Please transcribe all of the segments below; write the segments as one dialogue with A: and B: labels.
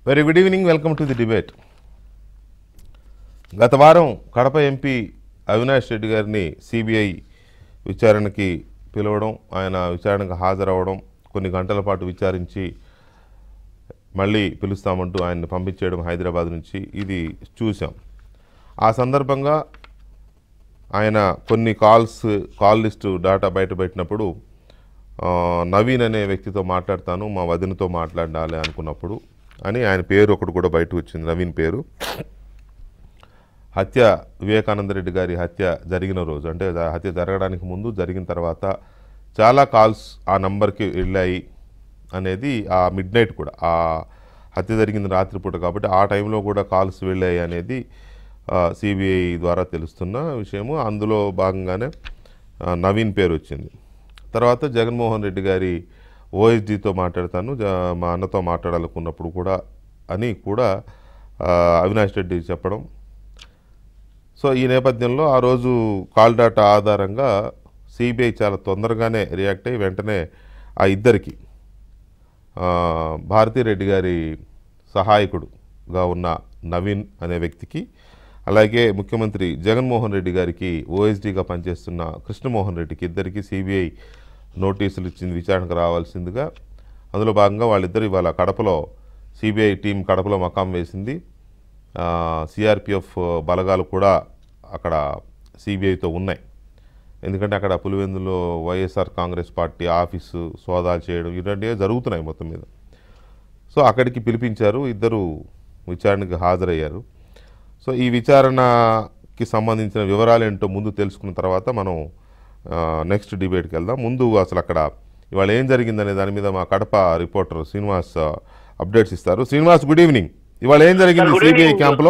A: Very good evening welcome to the debate గత వారం Kadapa MP Avinash Reddy గారిని సిబిఐ విచారణకి పిలవడం ఆయన విచారణకు హాజరవ్వడం కొన్ని గంటల పాటు విచారించి మళ్ళీ పిలుస్తామంటూ ఆయన్ని పంపించేయడం హైదరాబాద్ నుంచి ఇది చూసాం ఆ సందర్భంగా ఆయన కొన్ని కాల్స్ కాల్ లిస్టు డాటా బయటపెట్టినప్పుడు ఆ, నవీన్ అనే వ్యక్తితో మాట్లాడతాను మా వదినతో మాట్లాడాలి అనుకున్నప్పుడు అని ఆయన పేరు ఒకటి కూడా బయటకు వచ్చింది నవీన్ పేరు హత్య వివేకానంద రెడ్డి గారి హత్య జరిగిన రోజు అంటే ద- హత్య జరగడానికి ముందు జరిగిన తర్వాత చాలా కాల్స్ ఆ నంబర్కి వెళ్ళాయి అనేది ఆ మిడ్ నైట్ కూడా ఆ హత్య జరిగింది రాత్రిపూట కాబట్టి ఆ టైంలో కూడా కాల్స్ వెళ్ళాయి అనేది సిబిఐ ద్వారా తెలుస్తున్న విషయము అందులో భాగంగానే ఆ, నవీన్ పేరు వచ్చింది తర్వాత జగన్మోహన్ రెడ్డి గారి ఓఎస్డితో మాట్లాడతాను జ- మా అన్నతో మాట్లాడాలనుకున్నప్పుడు కూడా అని కూడా ఆ, అవినాష్ రెడ్డి చెప్పడం సో ఈ నేపథ్యంలో ఆ రోజు కాల్ డాటా ఆధారంగా సిబిఐ చాలా తొందరగానే రియాక్ట్ అయ్యి వెంటనే ఆ ఇద్దరికి ఆ, భారతీరెడ్డి గారి సహాయకుడుగా ఉన్న నవీన్ అనే వ్యక్తికి అలాగే ముఖ్యమంత్రి జగన్మోహన్ రెడ్డి గారికి ఓఎస్డీగా పనిచేస్తున్న కృష్ణమోహన్ రెడ్డికి ఇద్దరికి సిబిఐ నోటీసులు ఇచ్చింది విచారణకు రావాల్సిందిగా అందులో భాగంగా వాళ్ళిద్దరు ఇవాళ కడపలో సిబిఐ టీం కడపలో మకాం వేసింది సిఆర్పిఎఫ్ బలగాలు కూడా అక్కడ సిబిఐతో ఉన్నాయి ఎందుకంటే అక్కడ పులివెందులో వైఎస్ఆర్ కాంగ్రెస్ పార్టీ ఆఫీసు సోదాలు చేయడం ఇలాంటివి జరుగుతున్నాయి మొత్తం మీద సో అక్కడికి పిలిపించారు ఇద్దరు విచారణకి హాజరయ్యారు సో ఈ విచారణకి సంబంధించిన వివరాలు ఏంటో ముందు తెలుసుకున్న తర్వాత మనం నెక్స్ట్ డిబేట్కి వెళ్దాం ముందు అసలు అక్కడ ఇవాళ ఏం జరిగిందనే దాని మీద మా కడప రిపోర్టర్ శ్రీనివాస్ ఆ, అప్డేట్స్ ఇస్తారు శ్రీనివాస్ గుడ్ ఈవినింగ్ ఇవాళ ఏం జరిగింది
B: Good
A: సిబిఐ
B: evening.
A: క్యాంప్లో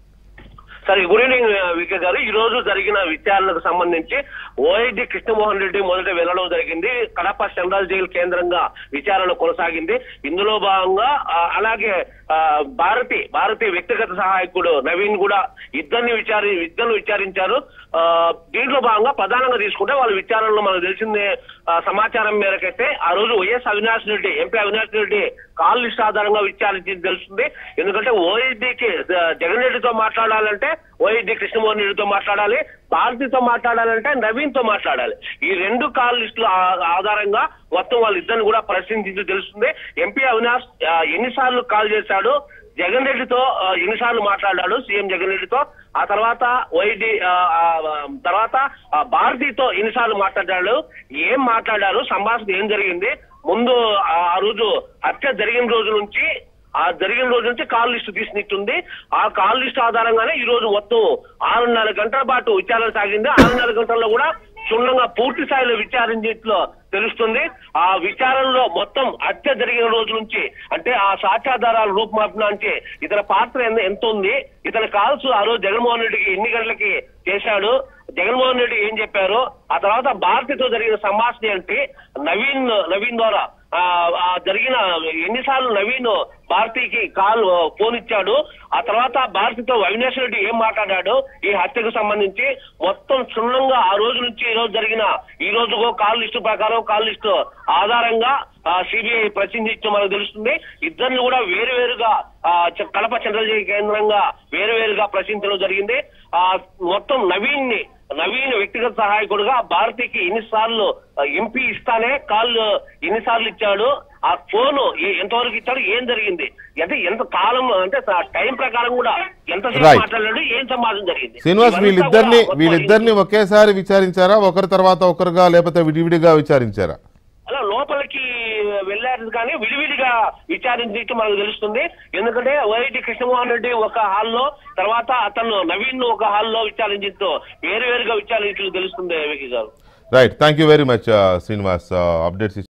B: సరే గుడ్ ఈవినింగ్ వికే గారు ఈ రోజు జరిగిన విచారణకు సంబంధించి ఓఐడి కృష్ణమోహన్ రెడ్డి మొదట వెళ్లడం జరిగింది కడప సెంట్రల్ జైలు కేంద్రంగా విచారణ కొనసాగింది ఇందులో భాగంగా ఆ, అలాగే ఆ, భారతి భారతి వ్యక్తిగత సహాయకుడు నవీన్ కూడా ఇద్దరిని విచారి ఇద్దరిని విచారించారు ఆ, దీంట్లో భాగంగా ప్రధానంగా తీసుకుంటే వాళ్ళ విచారణలో మనకు తెలిసిందే ఆ, సమాచారం మేరకైతే ఆ రోజు YS Avinash Reddy MP Avinash Reddy call list ఆధారంగా విచారించింది తెలుస్తుంది ఎందుకంటే ఓఐడికి జగన్ రెడ్డితో మాట్లాడాలంటే ఓఐడి కృష్ణమోహన్ రెడ్డితో మాట్లాడాలి భారతితో మాట్లాడాలంటే నవీన్ తో మాట్లాడాలి ఈ రెండు కాల్ లిస్టుల ఆ- ఆధారంగా మొత్తం వాళ్ళిద్దరిని కూడా ప్రశ్నించి తెలుస్తుంది ఎంపీ అవినాష్ ఆ, ఎన్నిసార్లు కాల్ చేశాడు జగన్ రెడ్డితో ఆ, ఎన్నిసార్లు మాట్లాడాడు సీఎం జగన్ రెడ్డితో ఆ తర్వాత వైడి ఆ, ఆ, తర్వాత ఆ, భారతితో ఎన్నిసార్లు మాట్లాడాడు ఏం మాట్లాడారు సంభాషణ ఏం జరిగింది ముందు ఆ ఆ రోజు హత్య జరిగిన రోజు నుంచి ఆ జరిగిన రోజు నుంచి కాల్ లిస్ట్ తీసినట్టుంది ఆ కాల్ లిస్ట్ ఆధారంగానే ఈ రోజు మొత్తం ఆరున్నర గంటల పాటు విచారణ సాగింది ఆరున్నర గంటల్లో కూడా క్షుణ్ణంగా పూర్తి స్థాయిలో విచారించిట్లో తెలుస్తుంది ఆ విచారణలో మొత్తం హత్య జరిగిన రోజు నుంచి అంటే ఆ సాక్ష్యాధారాలు రూపుమాపిన అంటే ఇతని పాత్ర ఎంత- ఎంత ఉంది ఇతని కాల్స్ ఆ రోజు జగన్మోహన్ రెడ్డికి ఎన్ని గంటలకి చేశాడు జగన్మోహన్ రెడ్డి ఏం చెప్పారు ఆ తర్వాత భారతితో జరిగిన సంభాషణ ఏంటి నవీన్ నవీన్ ద్వారా ఆ ఆ జరిగిన ఎన్నిసార్లు నవీన్ భారతికి కాల్ ఫోన్ ఇచ్చాడు ఆ తర్వాత భారతితో అవినాష్ రెడ్డి ఏం మాట్లాడాడు ఈ హత్యకు సంబంధించి మొత్తం క్షుణ్ణంగా ఆ రోజు నుంచి ఈ రోజు జరిగిన ఈ రోజు కాల్ లిస్టు ప్రకారం కాల్ లిస్టు ఆధారంగా సిబిఐ ప్రశ్నించడం మనకు తెలుస్తుంది ఇద్దరిని కూడా వేరు వేరుగా కడప సెంట్రల్ జైలు కేంద్రంగా వేరు వేరుగా ప్రశ్నించడం జరిగింది ఆ మొత్తం నవీన్ ని నవీన్ వ్యక్తిగత సహాయకుడుగా భారతికి ఎన్నిసార్లు ఆ, ఎంపీ ఇస్తానే కాల్ ఎన్నిసార్లు ఇచ్చాడు ఆ ఫోన్ ఎంతవరకు ఇచ్చాడు ఏం జరిగింది అంటే ఎంత కాలం అంటే స- టైం ప్రకారం కూడా ఎంతసేపు
A: Right.
B: మాట్లాడాడు ఏం సమాధానం జరిగింది
A: శ్రీనివాస్
B: ఇవంతా
A: వీళ్ళిద్దరిని
B: కూడా మొత్తం
A: వీళ్ళిద్దరిని ఒకేసారి విచారించారా ఒకరి తర్వాత ఒకరుగా లేకపోతే విడివిడిగా విచారించారా
B: అలా లోపలికి వెళ్ళారు కానీ విడివిడిగా విచారించినట్టు మనకు తెలుస్తుంది ఎందుకంటే వైటి కృష్ణమోహన్ రెడ్డి ఒక హాల్లో తర్వాత అతను నవీన్ ఒక హాల్లో విచారించినట్టు వేరు వేరుగా విచారించినట్టు తెలుస్తుంది వికి గారు
A: right thank you very much Srinivas updates